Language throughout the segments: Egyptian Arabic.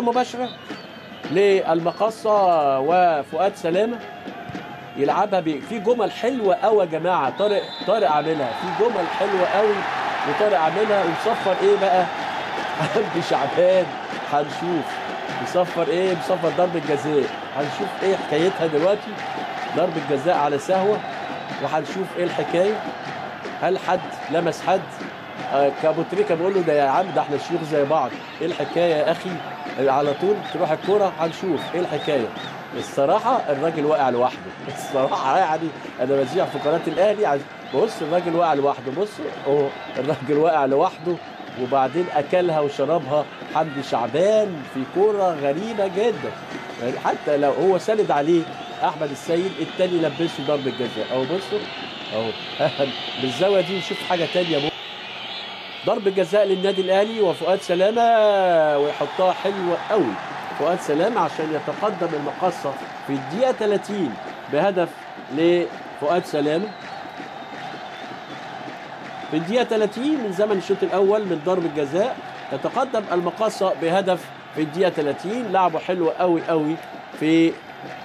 مباشره للمقصه وفؤاد سلامه يلعبها ب... في جمل حلوه قوي يا جماعه طارق طارق عاملها في جمل حلوه قوي وطارق عاملها ومصفر ايه بقى حمدي شعبان هنشوف مصفر ايه مصفر ضربه جزاء هنشوف ايه حكايتها دلوقتي ضربه جزاء على سهوه وهنشوف ايه الحكايه هل حد لمس حد آه كابو تريكا بيقول له ده يا عم ده احنا الشيوخ زي بعض ايه الحكايه يا اخي على طول تروح الكوره هنشوف ايه الحكايه الصراحه الراجل واقع لوحده الصراحه يعني انا بذيع في قناه الاهلي عز... بص الراجل واقع لوحده بص اهو الراجل واقع لوحده وبعدين اكلها وشربها حمدي شعبان في كوره غريبه جدا يعني حتى لو هو ساند عليه احمد السيد التاني لبسه ضربه جزاء اهو بصوا اهو بالزاويه دي نشوف حاجه تانيه مو. ضربه جزاء للنادي الاهلي وفؤاد سلامه ويحطها حلوه قوي فؤاد سلامه عشان يتقدم المقصه في الدقيقه 30 بهدف لفؤاد سلامه في الدقيقه 30 من زمن الشوط الاول من ضربه جزاء تتقدم المقصه بهدف في الدقيقه 30 لعبه حلو قوي قوي في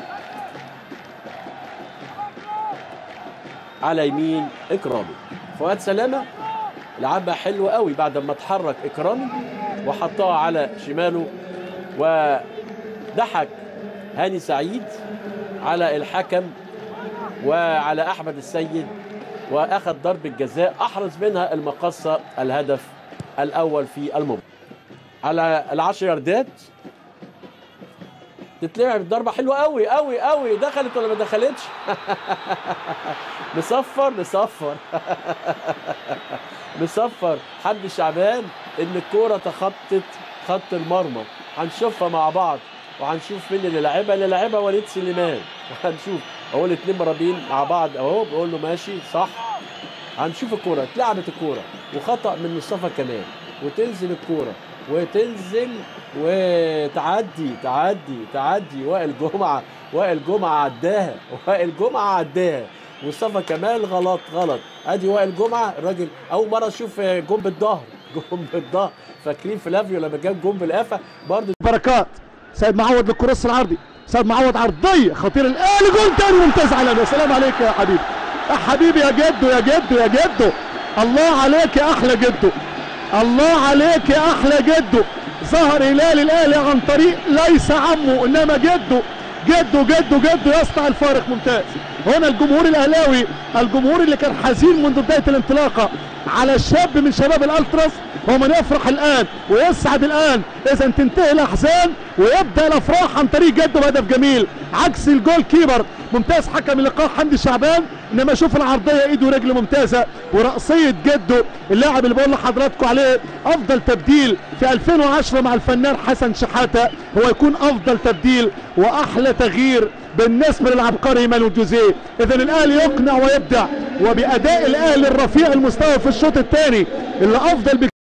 على يمين اكرامي فؤاد سلامه لعبها حلوه قوي بعد ما اتحرك اكرامي وحطها على شماله وضحك هاني سعيد على الحكم وعلى احمد السيد واخذ ضربه جزاء احرز منها المقصه الهدف الاول في المباراه على العشر ياردات تتلعب ضربه حلوه قوي قوي قوي دخلت ولا ما دخلتش مصفر مصفر مصفر حمدي شعبان ان الكوره تخطت خط المرمى هنشوفها مع بعض وهنشوف مين اللي لعبها اللي لعبها وليد سليمان هنشوف اهو الاثنين مرابين مع بعض اهو بقول له ماشي صح هنشوف الكوره اتلعبت الكوره وخطا من مصطفى كمال وتنزل الكوره وتنزل وتعدي تعدي تعدي وائل جمعه وائل جمعه عداها وائل جمعه عداها مصطفى كمال غلط غلط ادي وائل جمعه الراجل اول مره اشوف جون بالظهر جون بالظهر فاكرين فلافيو لما جاب جون بالقفا برضه بركات سيد معوض للكروس العرضي سيد معوض عرضيه خطير الاهلي جول تاني ممتاز على سلام عليك يا حبيبي يا حبيبي يا جدو يا جدو يا جدو الله عليك يا احلى جدو الله عليك يا احلى جدو ظهر هلال الاهلي عن طريق ليس عمه انما جده جده جده جده يصنع الفارق ممتاز هنا الجمهور الاهلاوي الجمهور اللي كان حزين منذ بدايه الانطلاقه على الشاب من شباب الالتراس هو من يفرح الان ويسعد الان اذا تنتهي الاحزان ويبدا الافراح عن طريق جده بهدف جميل عكس الجول كيبر ممتاز حكم اللقاء حمدي شعبان انما شوف العرضيه ايد ورجل ممتازه وراسيه جده اللاعب اللي بقول لحضراتكم عليه افضل تبديل في 2010 مع الفنان حسن شحاته هو يكون افضل تبديل واحلى تغيير بالنسبه للعبقري مانو جوزيه اذا الاهلي يقنع ويبدع وباداء الاهلي الرفيع المستوى في الشوط الثاني اللي افضل